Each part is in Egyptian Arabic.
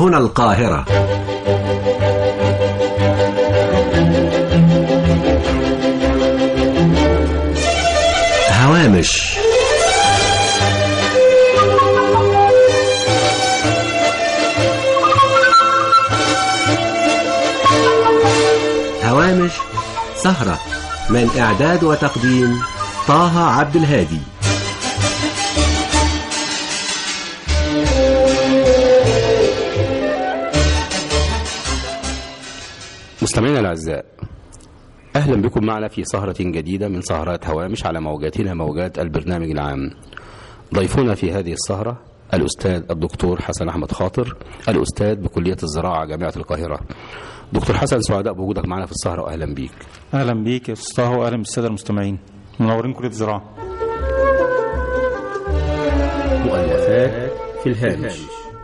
هنا القاهرة هوامش هوامش سهرة من إعداد وتقديم طه عبد الهادي مستمعينا الاعزاء اهلا بكم معنا في سهره جديده من سهرات هوامش على موجاتنا موجات البرنامج العام ضيفنا في هذه السهره الاستاذ الدكتور حسن احمد خاطر الاستاذ بكليه الزراعه جامعه القاهره دكتور حسن سعداء بوجودك معنا في السهره واهلا بيك اهلا بيك يا استاذ طه واهلا بالساده المستمعين منورين كليه الزراعه مؤلفات في الهامش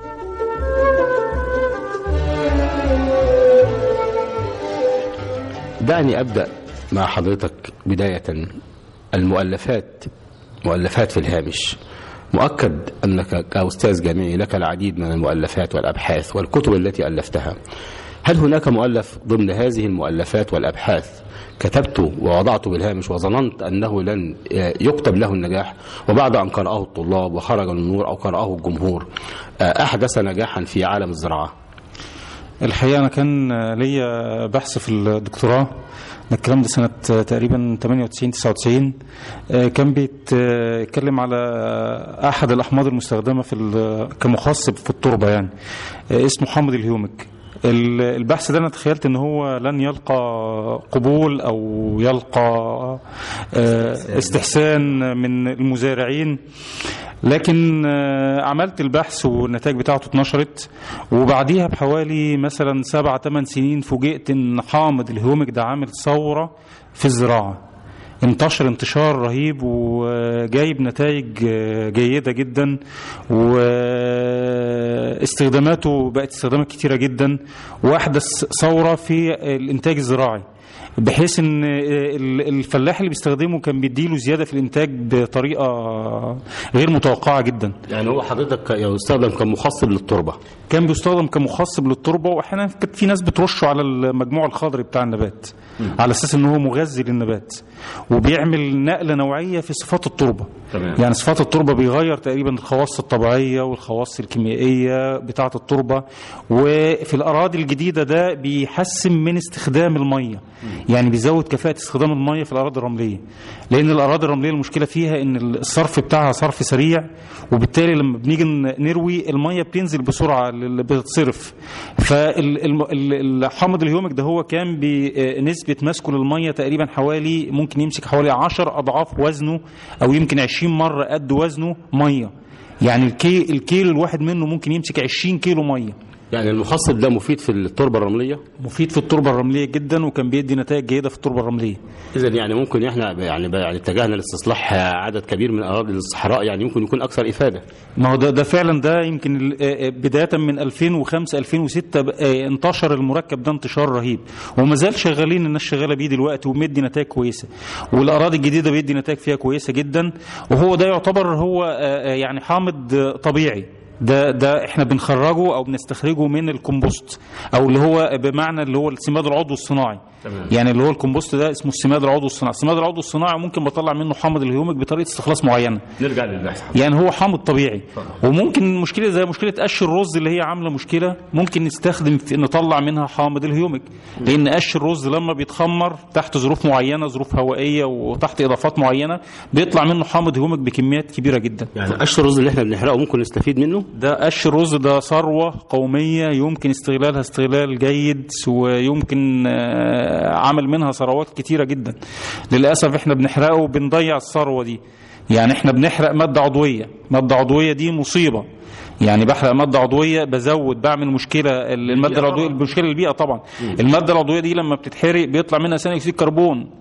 دعني أبدأ مع حضرتك بداية المؤلفات مؤلفات في الهامش مؤكد أنك كأستاذ جامعي لك العديد من المؤلفات والأبحاث والكتب التي ألفتها هل هناك مؤلف ضمن هذه المؤلفات والأبحاث كتبته ووضعته بالهامش وظننت أنه لن يكتب له النجاح وبعد أن قرأه الطلاب وخرج النور أو قرأه الجمهور أحدث نجاحا في عالم الزراعة الحقيقه انا كان ليا بحث في الدكتوراه ده الكلام ده سنه تقريبا 98 99 كان بيتكلم على احد الاحماض المستخدمه في كمخصب في التربه يعني اسمه حامض الهيومك البحث ده انا تخيلت ان هو لن يلقى قبول او يلقى استحسان من المزارعين لكن عملت البحث والنتائج بتاعته اتنشرت وبعديها بحوالي مثلا سبع ثمان سنين فوجئت ان حامض الهيومك ده عامل ثوره في الزراعه انتشر انتشار رهيب وجايب نتائج جيدة جدا واستخداماته بقت استخدامات كتيرة جدا واحدث ثورة في الانتاج الزراعي بحيث ان الفلاح اللي بيستخدمه كان بيديله زياده في الانتاج بطريقه غير متوقعه جدا يعني هو حضرتك يستخدم كمخصب للتربه كان بيستخدم كمخصب للتربه واحيانا كانت في ناس بترشه على المجموع الخضري بتاع النبات م. على اساس ان هو مغذي للنبات وبيعمل نقله نوعيه في صفات التربه تمام. يعني صفات التربه بيغير تقريبا الخواص الطبيعيه والخواص الكيميائيه بتاعه التربه وفي الاراضي الجديده ده بيحسن من استخدام الميه م. يعني بيزود كفاءة استخدام المية في الأراضي الرملية لأن الأراضي الرملية المشكلة فيها إن الصرف بتاعها صرف سريع وبالتالي لما بنيجي نروي المية بتنزل بسرعة بتتصرف فالحامض الهيومك ده هو كان بنسبة مسكن المية تقريبا حوالي ممكن يمسك حوالي 10 أضعاف وزنه أو يمكن 20 مرة قد وزنه مية يعني الكي الكيلو الواحد منه ممكن يمسك 20 كيلو ميه يعني المخصب ده مفيد في التربه الرمليه مفيد في التربه الرمليه جدا وكان بيدي نتائج جيده في التربه الرمليه اذا يعني ممكن احنا يعني يعني اتجهنا لاستصلاح عدد كبير من اراضي الصحراء يعني يمكن يكون اكثر افاده ما هو ده, ده فعلا ده يمكن بدايه من 2005 2006 انتشر المركب ده انتشار رهيب وما زال شغالين الناس شغاله بيه دلوقتي ومدي نتائج كويسه والاراضي الجديده بيدي نتائج فيها كويسه جدا وهو ده يعتبر هو يعني حامض طبيعي ده ده احنا بنخرجه او بنستخرجه من الكمبوست او اللي هو بمعنى اللي هو السماد العضوي الصناعي تمام. يعني اللي هو الكمبوست ده اسمه السماد العضوي الصناعي السماد العضوي الصناعي ممكن بطلع منه حامض الهيومك بطريقه استخلاص معينه نرجع للبحث يعني هو حامض طبيعي وممكن مشكله زي مشكله قش الرز اللي هي عامله مشكله ممكن نستخدم في نطلع منها حامض الهيومك لان قش الرز لما بيتخمر تحت ظروف معينه ظروف هوائيه وتحت اضافات معينه بيطلع منه حامض هيومك بكميات كبيره جدا يعني قش الرز اللي احنا بنحرقه ممكن نستفيد منه ده قش الرز ده ثروه قوميه يمكن استغلالها استغلال جيد ويمكن عمل منها ثروات كتيره جدا للاسف احنا بنحرقه وبنضيع الثروه دي يعني احنا بنحرق ماده عضويه ماده عضويه دي مصيبه يعني بحرق ماده عضويه بزود بعمل مشكله الماده العضويه المشكله للبيئه طبعا الماده العضويه دي لما بتتحرق بيطلع منها ثاني اكسيد كربون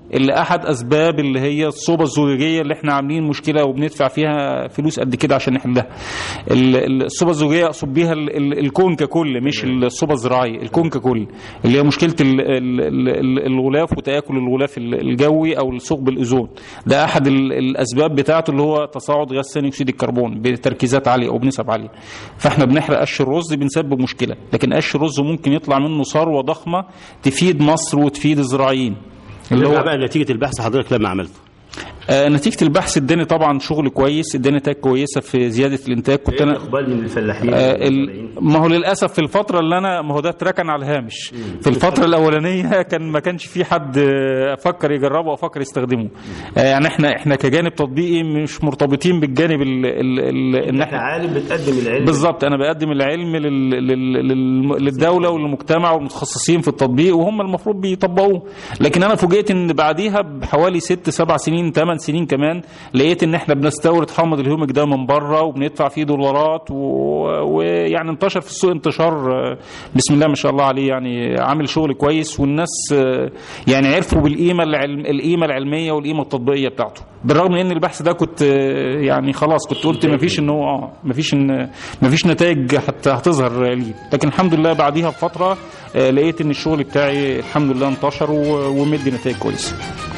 اللي احد اسباب اللي هي الصوبه الزجاجيه اللي احنا عاملين مشكله وبندفع فيها فلوس قد كده عشان نحلها ال- ال- الصوبه الزجاجيه اقصد بيها ال- ال- الكون ككل مش الصوبه الزراعيه الكون ككل اللي هي مشكله ال- ال- ال- ال- الغلاف وتاكل الغلاف ال- الجوي او الثقب الاوزون ده احد ال- الاسباب بتاعته اللي هو تصاعد غاز ثاني اكسيد الكربون بتركيزات عاليه او بنسب عاليه فاحنا بنحرق قش الرز بنسبب مشكله لكن قش الرز ممكن يطلع منه ثروه ضخمه تفيد مصر وتفيد الزراعيين اللي اللي هو بقى نتيجه البحث حضرتك لما عملته آه نتيجه البحث اداني طبعا شغل كويس اداني نتائج كويسه في زياده الانتاج كنت انا اقبال من الفلاحين آه، والمزارعين؟ ال- ما هو للاسف في الفتره اللي انا ما هو ده اتركن على الهامش في الفتره الاولانيه كان ما كانش في حد آه، فكر يجربه او فكر يستخدمه آه، يعني احنا احنا كجانب تطبيقي مش مرتبطين بالجانب ال ال ال ان انت احنا عالم بتقدم العلم بالظبط انا بقدم العلم لل... لل... لل... للدوله وللمجتمع والمتخصصين في التطبيق وهم المفروض بيطبقوه لكن انا فوجئت ان بعديها بحوالي ست سبع سنين ثمان سنين كمان لقيت ان احنا بنستورد حامض الهيومك ده من بره وبندفع فيه دولارات و- ويعني انتشر في السوق انتشار آه، بسم الله ما شاء الله عليه يعني عامل شغل كويس والناس آه، يعني عرفوا بالقيمه العلم... القيمه العلميه والقيمه التطبيقيه بتاعته بالرغم من ان البحث ده كنت آه، يعني خلاص كنت قلت ما فيش ان هو اه ما فيش ان ما فيش نتائج حتى هتظهر ليه لكن الحمد لله بعديها بفتره آه، لقيت ان الشغل بتاعي الحمد لله انتشر و- ومدي نتائج كويسه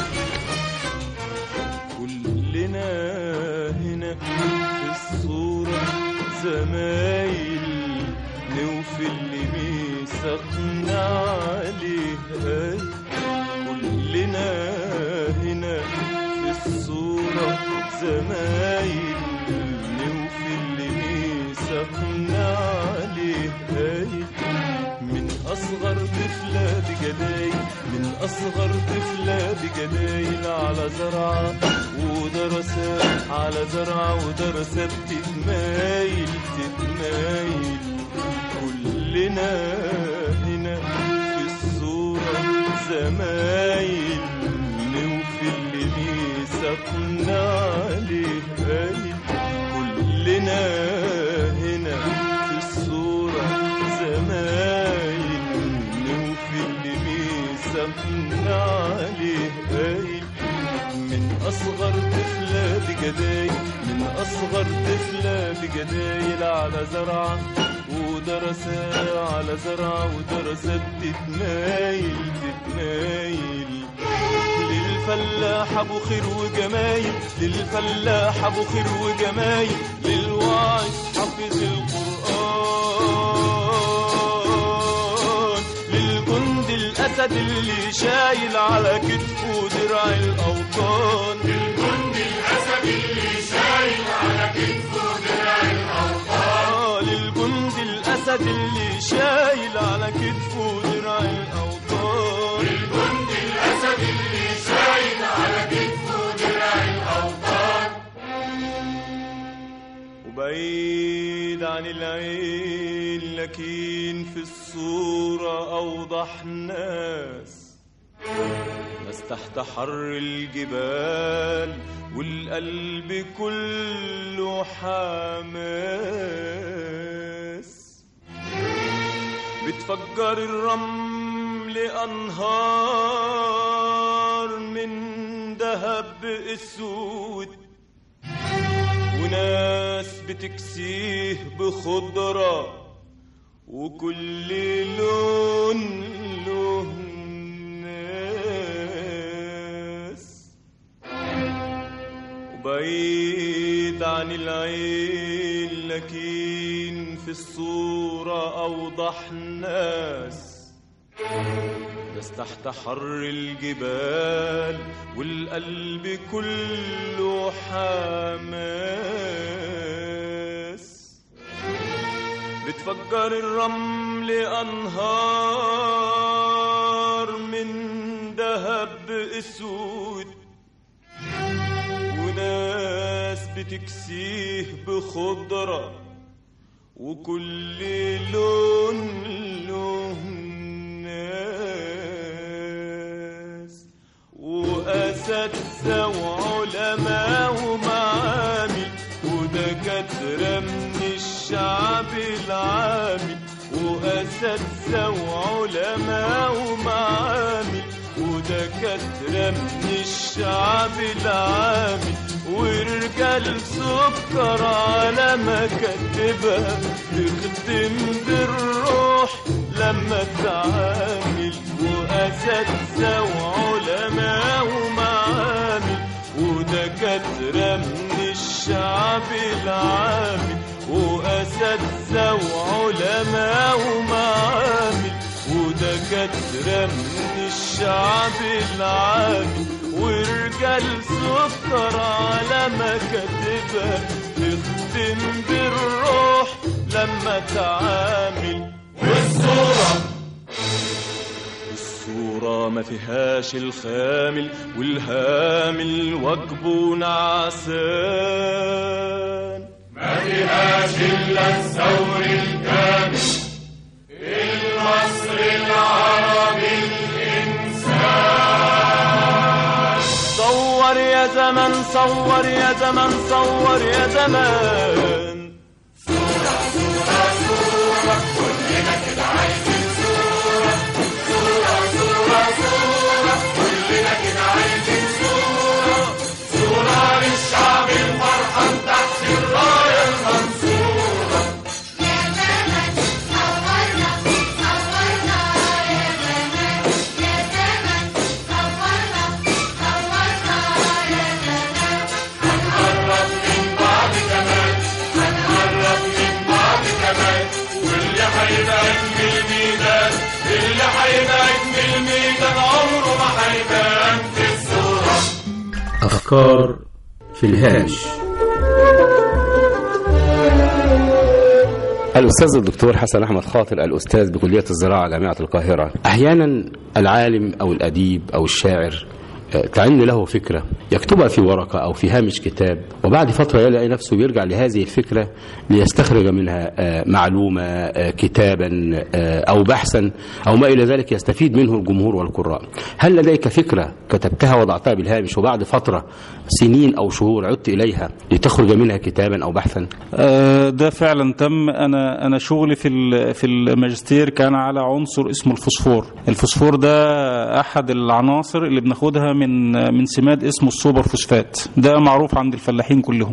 كلنا هنا في الصورة زمايل نوفي اللي ميثاقنا عليه أي كلنا هنا في الصورة زمايل نوفي اللي ميثاقنا عليه أي من أصغر طفلة بجلايل من أصغر طفلة بجلايل على زرعة ودرسات على زرعة ودرسات تتمايل تتمايل كلنا هنا في الصورة زمايل نوفي اللي ميثاقنا عليه قايل كلنا هنا في الصورة زمايل نوفي اللي ميثاقنا عليه قايل من أصغر طفلة بجدايل من أصغر طفلة بجدايل على زرعة ودرسات على زرعة ودرسات تتمايل تتمايل للفلاح ابو خير وجمايل للفلاح ابو خير وجمايل للواعي حافظ القرآن للجند الاسد اللي شايل على كتفه درع الاوطان للجند الاسد اللي شايل على كتفه درع الاوطان للجند الاسد اللي شايل على كتفه درع الاوطان للجند الاسد اللي شايل على كتفه درع الاوطان وبعيد عن العين لكن في الصورة أوضح ناس ناس تحت حر الجبال والقلب كله حماس بتفجر الرمل أنهار من دهب اسود وناس بتكسيه بخضرة وكل لون له ناس وبعيد عن العين لكن في الصورة أوضح ناس ناس تحت حر الجبال والقلب كله حماس بتفجر الرمل أنهار من دهب أسود وناس بتكسيه بخضرة وكل لون له ناس وأساتذة وعلماء ومعامل ودكاترة من الشعب العامل وأساتذة وعلماء ومعامل ودكاترة من الشعب العامل ورجال سكر على مكاتبها تخدم بالروح لما تعامل وأساتذة وعلماء ومعامل ودكاترة من الشعب العامل وأساتذة وعلماء ومعامل ودكاترة من الشعب العامل ورجال سكر على مكاتبها تخدم بالروح لما تعامل والصورة الصورة ما فيهاش الخامل والهامل واجبه نعسان ما فيهاش إلا الثور الكامل المصري العربي الإنسان صور يا زمن صور يا زمن صور يا زمان أفكار في الهامش الأستاذ الدكتور حسن أحمد خاطر الأستاذ بكلية الزراعة جامعة القاهرة أحيانا العالم أو الأديب أو الشاعر آه، تعن له فكرة يكتبها في ورقة أو في هامش كتاب وبعد فترة يلاقي نفسه يرجع لهذه الفكرة ليستخرج منها آه، معلومة آه، كتابا آه، أو بحثا أو ما إلى ذلك يستفيد منه الجمهور والقراء هل لديك فكرة كتبتها وضعتها بالهامش وبعد فترة سنين أو شهور عدت إليها لتخرج منها كتابا أو بحثا آه، ده فعلا تم انا انا شغلي في ال- في الماجستير كان على عنصر اسمه الفوسفور الفوسفور ده احد العناصر اللي بناخدها من من سماد اسمه السوبر فوسفات ده معروف عند الفلاحين كلهم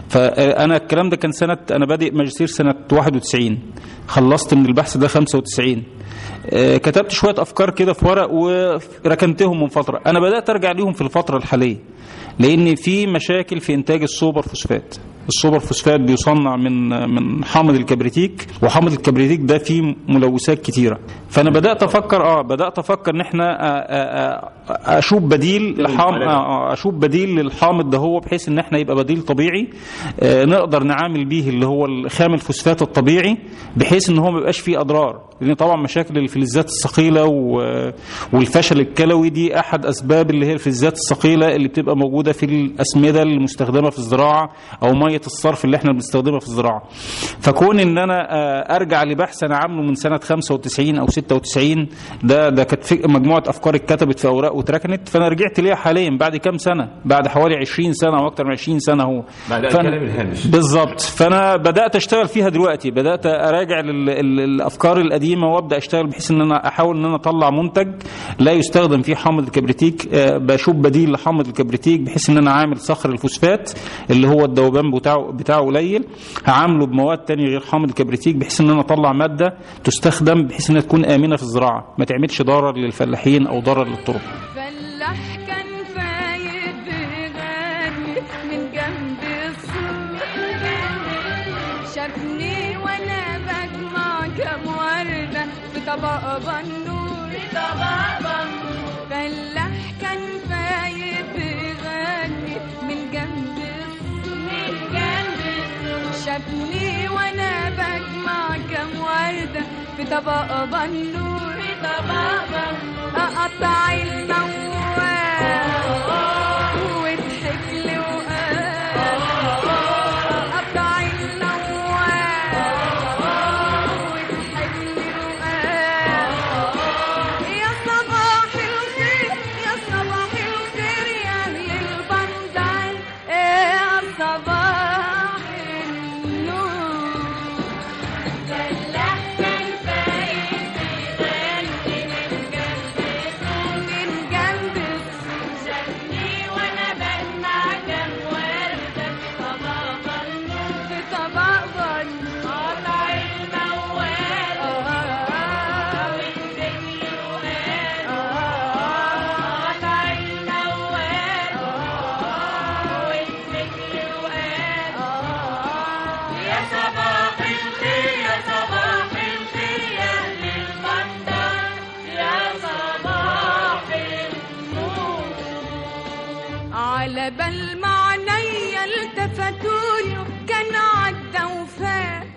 فانا الكلام ده كان سنه انا بادئ ماجستير سنه 91 خلصت من البحث ده 95 آه، كتبت شويه افكار كده في ورق وركنتهم من فتره انا بدات ارجع ليهم في الفتره الحاليه لان في مشاكل في انتاج السوبر فوسفات السوبر فوسفات بيصنع من من حامض الكبريتيك وحامض الكبريتيك ده فيه ملوثات كتيره فانا بدات افكر اه بدات افكر ان احنا آه، آه، آه، اشوف بديل لحام آه، آه، اشوف بديل للحامض ده هو بحيث ان احنا يبقى بديل طبيعي آه، نقدر نعامل بيه اللي هو الخام الفوسفات الطبيعي بحيث ان هو ما يبقاش فيه اضرار لان طبعا مشاكل الفلزات الثقيله و- والفشل الكلوي دي احد اسباب اللي هي الفلزات الثقيله اللي بتبقى موجوده في الاسمده المستخدمه في الزراعه او ميه الصرف اللي احنا بنستخدمها في الزراعه فكون ان انا آه، ارجع لبحث انا عامله من سنه 95 او 96 ده ده كانت في- مجموعه افكار اتكتبت في اوراق واتركنت فانا رجعت ليها حاليا بعد كام سنه بعد حوالي 20 سنه او اكتر من 20 سنه اهو بعد فأنا- الكلام الهامش. بالظبط فانا بدات اشتغل فيها دلوقتي بدات اراجع لل- ال- الافكار القديمه وابدا اشتغل بحيث ان انا احاول ان انا اطلع منتج لا يستخدم فيه حامض الكبريتيك آه، بشوف بديل لحامض الكبريتيك بحيث ان انا عامل صخر الفوسفات اللي هو الذوبان بتاعه بتاعه قليل هعامله بمواد تانية غير حامض الكبريتيك بحيث ان انا اطلع ماده تستخدم بحيث انها تكون امنه في الزراعه ما تعملش ضرر للفلاحين او ضرر للتربه فلاح كان فايد بغني من جنب السور شافني وانا بجمع كام وردة في طبق بنور في طبق بنور فلاح كان فايد بغني من جنب السور من جنب السور شافني وانا بجمع كام وردة في طبق بنور في طبق بنور اقطع الموال وضحك لي وقال اقطع الموال وضحك لي وقال يا صباح الخير يا صباح الخير يا اهل البندر يا صباح النور فلاح كان فايز بيغني من جنب على بال معني التفتوا له كان عدى وفات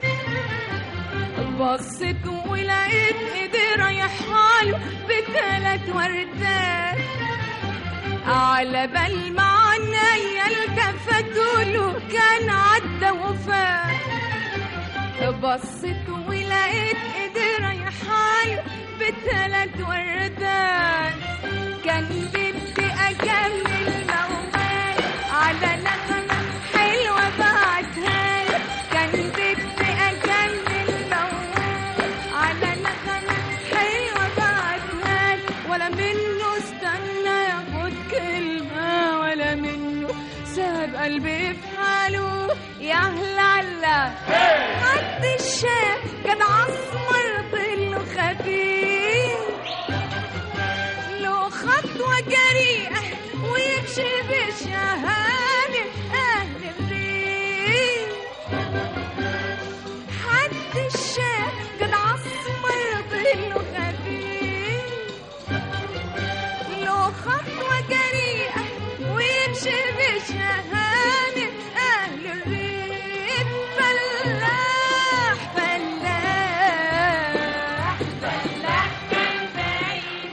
بصيت ولقيت ايدي رايحاله بثلاث وردات على بال معني التفتوا له كان عدى وفات بصيت ولقيت ايدي رايحاله بثلاث وردات كان بدي اكمل موال على نغمة حلوة بعتها له. كان بدي اكمل موال على نغمة حلوة بعتها له. ولا منه استنى ياخد كلمة ولا منه ساب قلبي في حاله يا هلا حد الشاف كان عصمر ظله خفيف له خطوة جريئة ويمشي بشهادة أهل الريف حد الشاف كان عصمر ظله خفيف له خطوة جريئة ويمشي بشهامة أهل الريف فلاح فلاح فلاح كان باين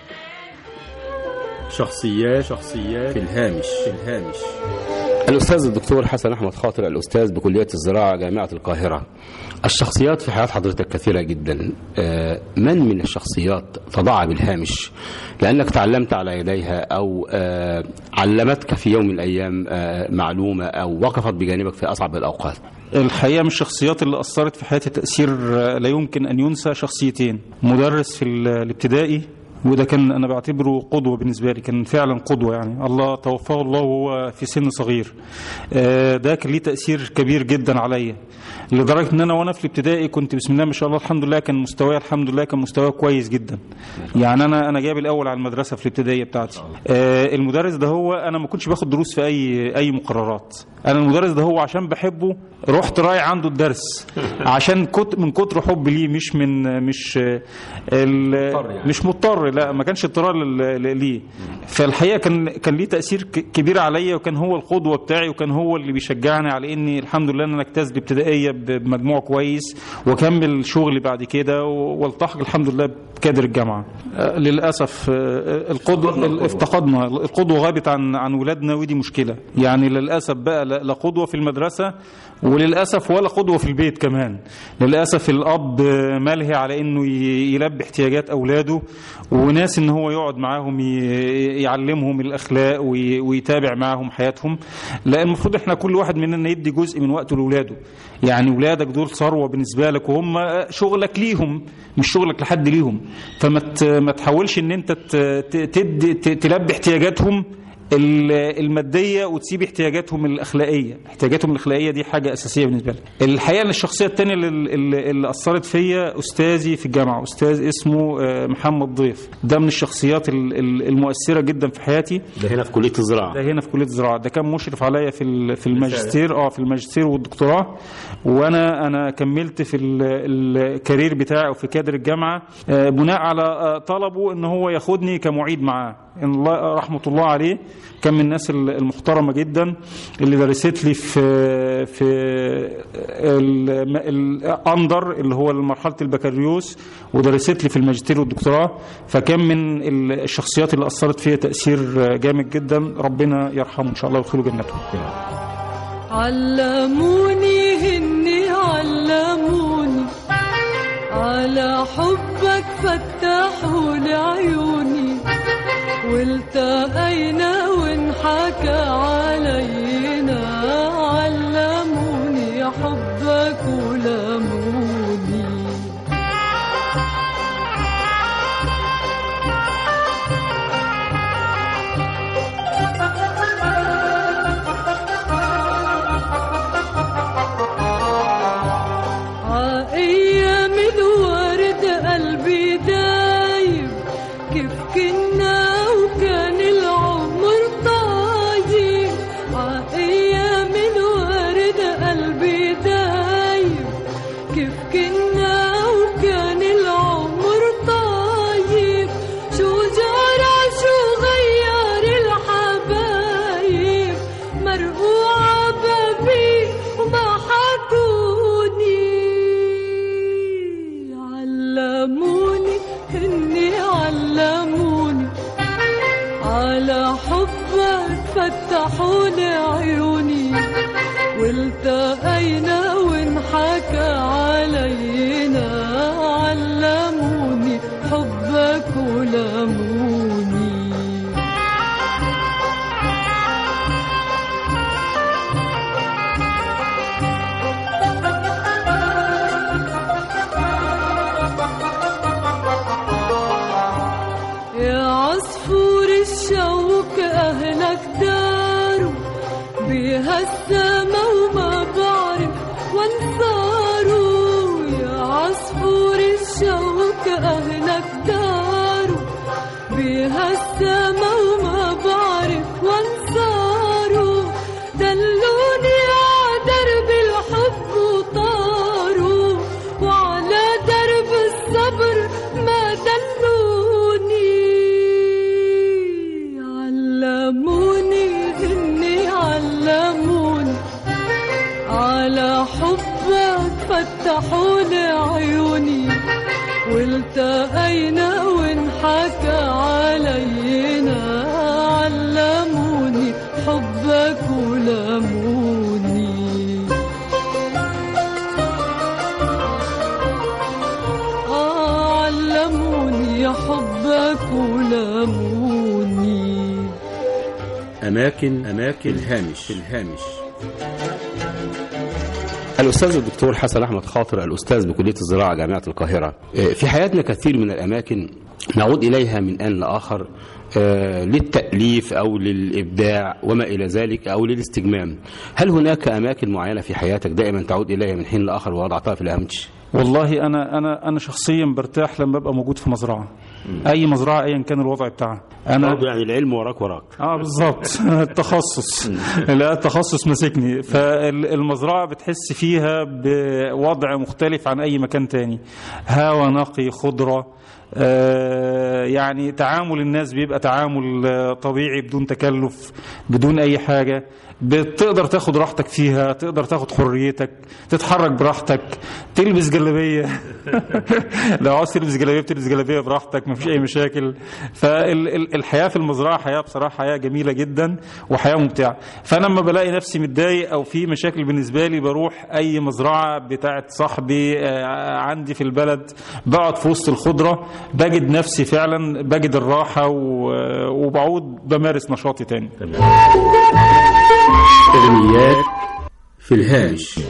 شخصيات شخصيات في الهامش في الهامش الأستاذ الدكتور حسن أحمد خاطر الأستاذ بكلية الزراعة جامعة القاهرة الشخصيات في حياة حضرتك كثيرة جدا آه، من من الشخصيات تضع بالهامش لأنك تعلمت على يديها أو آه، علمتك في يوم من الأيام آه، معلومة أو وقفت بجانبك في أصعب الأوقات الحقيقة من الشخصيات اللي أثرت في حياتي تأثير آه، لا يمكن أن ينسى شخصيتين مدرس في ال- الابتدائي وده كان أنا بعتبره قدوة بالنسبة لي كان فعلا قدوة يعني الله توفاه الله وهو في سن صغير آه، ده كان ليه تأثير كبير جدا عليا لدرجة إن أنا وأنا في الابتدائي كنت بسم الله ما شاء الله الحمد لله كان مستواي الحمد لله كان مستواي كويس جدا يعني أنا أنا جايب الأول على المدرسة في الابتدائية بتاعتي آه، المدرس ده هو أنا ما كنتش باخد دروس في أي أي مقررات أنا المدرس ده هو عشان بحبه رحت رايح عنده الدرس عشان كت من كتر حبي ليه مش من مش آه، ال- مش مضطر لا ما كانش اضطرار لل- ل- ليه فالحقيقه كان كان ليه تاثير ك- كبير عليا وكان هو القدوه بتاعي وكان هو اللي بيشجعني على اني الحمد لله ان انا اجتاز الابتدائيه ب- بمجموع كويس واكمل شغلي بعد كده و- والتحق الحمد لله بكادر الجامعه آه، للاسف آه، القدوه ال- افتقدنا القدوه غابت عن عن ولادنا ودي مشكله يعني للاسف بقى لا لا قدوه في المدرسه وللاسف ولا قدوه في البيت كمان للاسف الاب آه، ملهي على انه ي- يلبي احتياجات اولاده وناس ان هو يقعد معاهم ي- يعلمهم الاخلاق وي- ويتابع معاهم حياتهم لا المفروض احنا كل واحد مننا يدي جزء من وقته لاولاده يعني ولادك دول ثروه بالنسبه لك وهم شغلك ليهم مش شغلك لحد ليهم فما ت- ما تحاولش ان انت ت- ت- تدي ت- تلبي احتياجاتهم ال- الماديه وتسيب احتياجاتهم الاخلاقيه احتياجاتهم الاخلاقيه دي حاجه اساسيه بالنسبه لي الحقيقه ان الشخصيه الثانيه اللي, اللي, اللي اثرت فيا استاذي في الجامعه استاذ اسمه آه، محمد ضيف ده من الشخصيات ال- ال- المؤثره جدا في حياتي ده هنا في كلية الزراعة ده هنا في كليه الزراعه ده كان مشرف عليا في ال- في الماجستير اه في الماجستير والدكتوراه وانا انا كملت في ال- الكارير بتاعي وفي كادر الجامعه آه، بناء على آه، طلبه ان هو ياخدني كمعيد معاه إن الله رحمه الله عليه كان من الناس ال- المحترمه جدا اللي درست لي في في ال- الاندر اللي هو مرحله البكالوريوس ودرست لي في الماجستير والدكتوراه فكان من ال- الشخصيات اللي اثرت فيا تاثير جامد جدا ربنا يرحمه ان شاء الله ويدخله جنته علموني هني علموني على حبك فتحوا لي عيوني والتقينا وانحكى علينا علموني حبك ولموني عايام الورد قلبي دايب كيف كنا وكان العمر طايب عايام علموني إني علموني على حبك فتحوا لي عيوني والتقينا وانحكى علينا علموني حبك ولموني يا عصفور الشوك أهلك داروا بها السما وما بعرف وانصاروا يا عصفور الشوك أهلك داروا بها السما وما بعرف وانصاروا دلوني على درب الحب وطاروا وعلى درب الصبر ما دلوني علموني إني علموني على حبك فتحوا لي عيوني والتقينا وانحكى علينا علموني حبك ولموني آه علموني حبك ولموني أماكن أماكن الهامش الهامش الأستاذ الدكتور حسن أحمد خاطر الأستاذ بكلية الزراعة جامعة القاهرة آه، في حياتنا كثير من الأماكن نعود إليها من آن لآخر آه، للتأليف أو للإبداع وما إلى ذلك أو للاستجمام هل هناك أماكن معينة في حياتك دائما تعود إليها من حين لآخر ووضعتها في الهامش والله انا انا انا شخصيا برتاح لما ببقى موجود في مزرعه اي مزرعه ايا كان الوضع بتاعها انا برضه يعني العلم وراك وراك اه بالظبط التخصص لا التخصص ماسكني فالمزرعه بتحس فيها بوضع مختلف عن اي مكان تاني هواء نقي خضره آه، يعني تعامل الناس بيبقى تعامل آه، طبيعي بدون تكلف بدون اي حاجه بتقدر تاخد راحتك فيها تقدر تاخد حريتك تتحرك براحتك تلبس جلابيه لو عاوز تلبس جلابيه بتلبس جلابيه براحتك مفيش اي مشاكل فالحياه في المزرعه حياه بصراحه حياه جميله جدا وحياه ممتعه فانا لما بلاقي نفسي متضايق او في مشاكل بالنسبه لي بروح اي مزرعه بتاعت صاحبي آه، عندي في البلد بقعد في وسط الخضره بجد نفسي فعلا بجد الراحه و- وبعود بمارس نشاطي تاني أغنيات في الهامش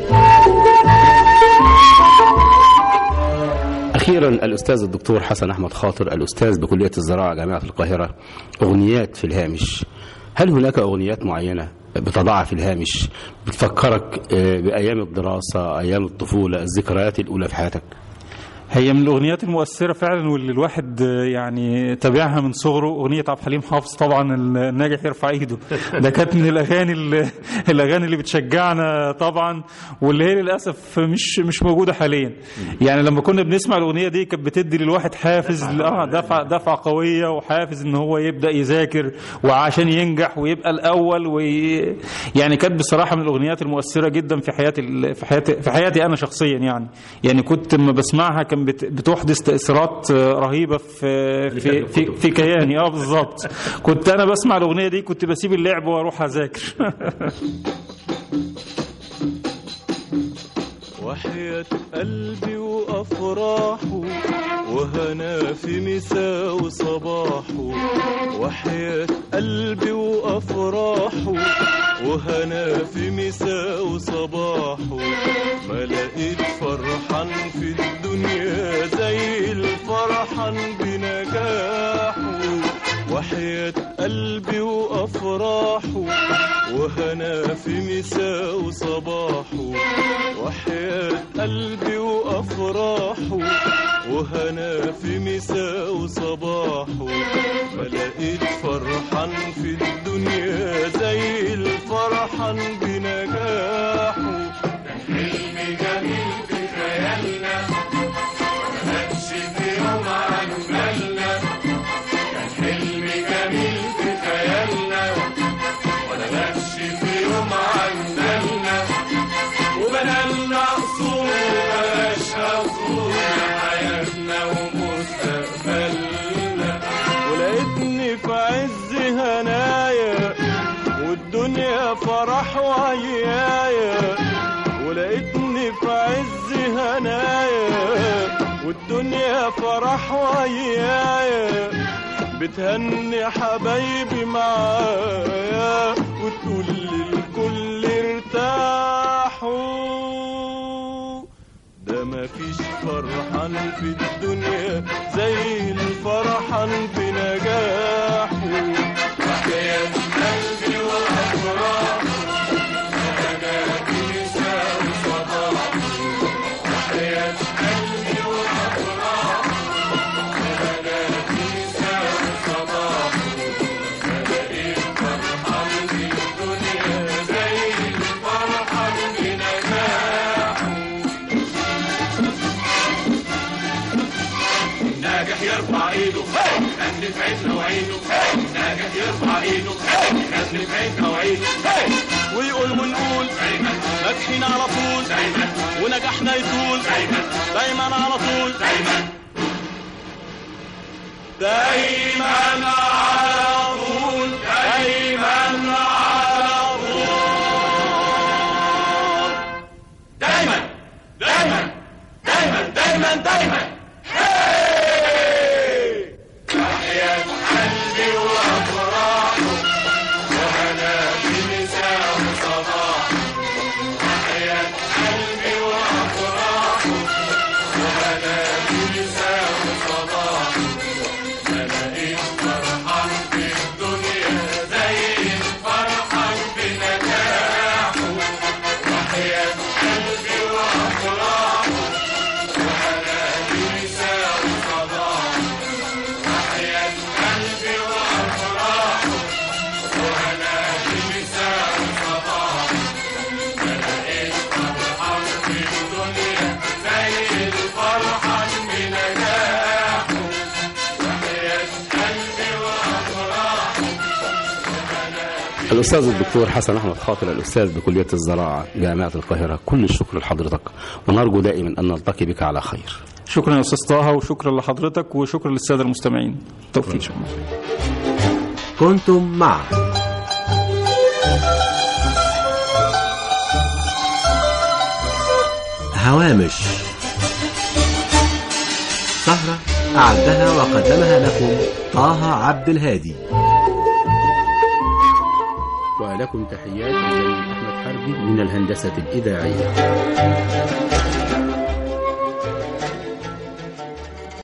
أخيرا الأستاذ الدكتور حسن أحمد خاطر الأستاذ بكلية الزراعة جامعة القاهرة أغنيات في الهامش هل هناك أغنيات معينة بتضعها في الهامش بتفكرك آه، بأيام الدراسة أيام الطفولة الذكريات الأولى في حياتك هي من الاغنيات المؤثره فعلا واللي الواحد آه، يعني تابعها من صغره اغنيه عبد الحليم حافظ طبعا الناجح يرفع ايده ده كانت من الاغاني اللي الاغاني اللي بتشجعنا طبعا واللي هي للاسف مش مش موجوده حاليا يعني لما كنا بنسمع الاغنيه دي كانت بتدي للواحد حافز اه دفعه دفعه قويه وحافز ان هو يبدا يذاكر وعشان ينجح ويبقى الاول وي... يعني كانت بصراحه من الاغنيات المؤثره جدا في حياتي ال- في حياتي في حياتي انا شخصيا يعني يعني كنت لما بسمعها كان بت- بتحدث تاثيرات آه، رهيبه في في في, في كياني اه بالظبط كنت انا بسمع الاغنيه دي كنت بسيب اللعب واروح اذاكر وحياة قلبي وأفراحه وهنا في مساء وصباحه وحياة قلبي وأفراحه وهنا في مساء وصباحه ما لقيت فرحان في الدنيا زي الفرحان بنجاحه وحياة قلبي وأفراحه وهنا في مساء وصباحه وحياة قلبي وأفراحه وهنا في مساء وصباحه ما لقيت فرحان في الدنيا زي الفرحان بنجاحه حلم جميل في خيالنا مهدش في يوم عن بالنا كان حلم جميل في خيالنا ولا غابش في يوم عن بالنا وبنالنا قصور وبلاش قصور حياتنا فرح ويايا ولقيتني في عز هنايا والدنيا فرح ويايا بتهني حبايبي معايا وتقول للكل ارتاحوا ده مفيش فرحان في الدنيا زي الفرحان في نجاحه وحياة قلبي وأفراحه أنا كنيسة وصباح وحياة قلبي وأفراحه أنا كنيسة وصباح ألاقي الفرحان في الدنيا زي الفرحان في نجاحه ناجح يرفع ايده غني في عيننا وعينه ناجح يرفع ايده غني في عيننا وعينه ويقول ونقول دايما ناجحين على طول دايما ونجاحنا يطول دايما دايما على طول دايما دايما على طول دايما على طول دايما دايما دايما دايما دايما هاي تحية قلبي وأفراحه وهنا بمساء وصباح تحية قلبي وأفراحه وهنا بمساء وصباح ألاقي فرحان في الدنيا زي الفرحان في نجاحه وحياة قلبي وأفراحه وهنا بمساء وصباح وحياة قلبي وأفراحه وهنا بمساء وصباح ألاقي فرحان في الدنيا زي الفرحان في نجاحه وحياة قلبي وأفراحه الأستاذ الدكتور حسن أحمد خاطر الأستاذ بكلية الزراعة جامعة القاهرة كل الشكر لحضرتك ونرجو دائما أن نلتقي بك على خير شكرا يا استاذ طه وشكرا لحضرتك وشكرا للساده المستمعين توفيق شكرا كنتم مع هوامش سهرة أعدها وقدمها لكم طه عبد الهادي ولكم تحيات الزميل أحمد حربي من الهندسة الإذاعية